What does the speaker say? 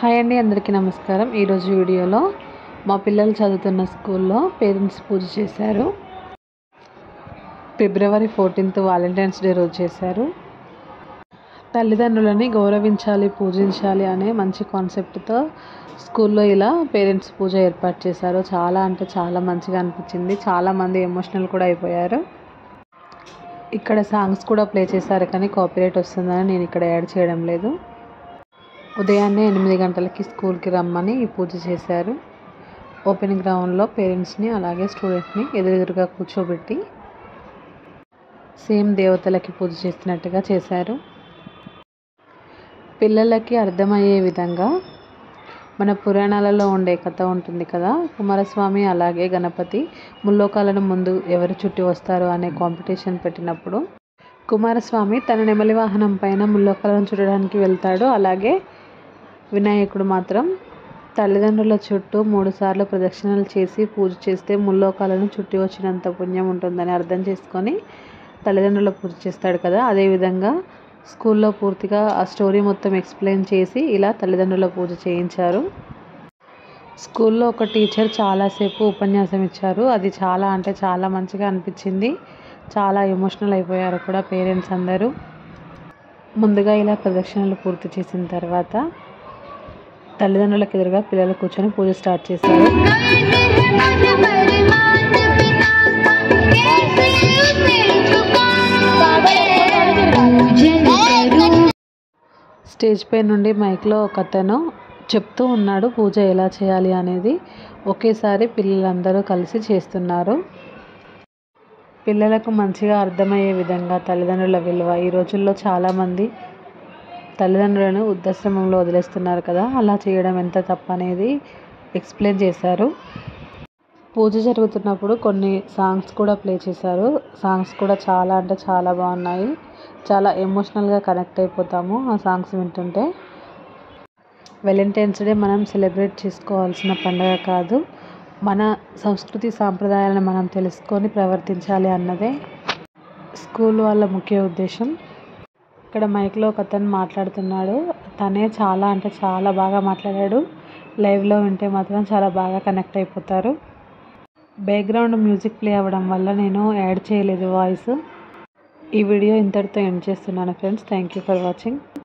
hi అండి అందరికీ నమస్కారం ఈరోజు వీడియోలో మా పిల్లలు చదువుతున్న స్కూల్లో పేరెంట్స్ పూజ చేశారు ఫిబ్రవరి ఫోర్టీన్త్ వాలంటైన్స్ డే రోజు చేశారు తల్లిదండ్రులని గౌరవించాలి పూజించాలి అనే మంచి కాన్సెప్ట్తో స్కూల్లో ఇలా పేరెంట్స్ పూజ ఏర్పాటు చేశారు చాలా అంటే చాలా మంచిగా అనిపించింది చాలామంది ఎమోషనల్ కూడా అయిపోయారు ఇక్కడ సాంగ్స్ కూడా ప్లే చేశారు కానీ కాపీరైట్ వస్తుందని నేను ఇక్కడ యాడ్ చేయడం లేదు ఉదయాన్నే ఎనిమిది గంటలకి స్కూల్కి రమ్మని ఈ పూజ చేశారు ఓపెన్ గ్రౌండ్లో పేరెంట్స్ని అలాగే స్టూడెంట్ని ఎదురెదురుగా కూర్చోబెట్టి సేమ్ దేవతలకి పూజ చేసినట్టుగా చేశారు పిల్లలకి అర్థమయ్యే విధంగా మన పురాణాలలో ఉండే కథ ఉంటుంది కదా కుమారస్వామి అలాగే గణపతి ముల్లోకాలను ముందు ఎవరు చుట్టి వస్తారు అనే కాంపిటీషన్ పెట్టినప్పుడు కుమారస్వామి తన నెమలి వాహనం పైన ముల్లోకాలను చుట్టడానికి వెళ్తాడు అలాగే వినాయకుడు మాత్రం తల్లిదండ్రుల చుట్టూ మూడుసార్లు ప్రదక్షిణలు చేసి పూజ చేస్తే ముల్లోకాలను చుట్టి వచ్చినంత పుణ్యం ఉంటుందని అర్థం చేసుకొని తల్లిదండ్రుల పూజ చేస్తాడు కదా అదేవిధంగా స్కూల్లో పూర్తిగా ఆ స్టోరీ మొత్తం ఎక్స్ప్లెయిన్ చేసి ఇలా తల్లిదండ్రుల పూజ చేయించారు స్కూల్లో ఒక టీచర్ చాలాసేపు ఉపన్యాసం ఇచ్చారు అది చాలా అంటే చాలా మంచిగా అనిపించింది చాలా ఎమోషనల్ అయిపోయారు కూడా పేరెంట్స్ అందరూ ముందుగా ఇలా ప్రదక్షిణలు పూర్తి చేసిన తర్వాత తల్లిదండ్రులకు ఎదురుగా పిల్లలు కూర్చొని పూజ స్టార్ట్ చేశారు స్టేజ్ పై నుండి మైక్లో ఒక అతను చెప్తూ ఉన్నాడు పూజ ఎలా చేయాలి అనేది ఒకేసారి పిల్లలందరూ కలిసి చేస్తున్నారు పిల్లలకు మంచిగా అర్థమయ్యే విధంగా తల్లిదండ్రుల విలువ ఈ రోజుల్లో చాలామంది తల్లిదండ్రులను వృద్ధాశ్రమంలో వదిలేస్తున్నారు కదా అలా చేయడం ఎంత తప్పు అనేది ఎక్స్ప్లెయిన్ చేశారు పూజ జరుగుతున్నప్పుడు కొన్ని సాంగ్స్ కూడా ప్లే చేశారు సాంగ్స్ కూడా చాలా అంటే చాలా బాగున్నాయి చాలా ఎమోషనల్గా కనెక్ట్ అయిపోతాము ఆ సాంగ్స్ వింటుంటే వెలంటైన్స్ డే మనం సెలబ్రేట్ చేసుకోవాల్సిన పండుగ కాదు మన సంస్కృతి సాంప్రదాయాలను మనం తెలుసుకొని ప్రవర్తించాలి అన్నదే స్కూల్ వాళ్ళ ముఖ్య ఉద్దేశం ఇక్కడ మైక్లో ఒక అతను మాట్లాడుతున్నాడు తనే చాలా అంటే చాలా బాగా మాట్లాడాడు లైవ్లో వింటే మాత్రం చాలా బాగా కనెక్ట్ అయిపోతారు బ్యాక్గ్రౌండ్ మ్యూజిక్ ప్లే అవ్వడం వల్ల నేను యాడ్ చేయలేదు వాయిస్ ఈ వీడియో ఇంతటితో ఎండ్ చేస్తున్నాను friends thank you for watching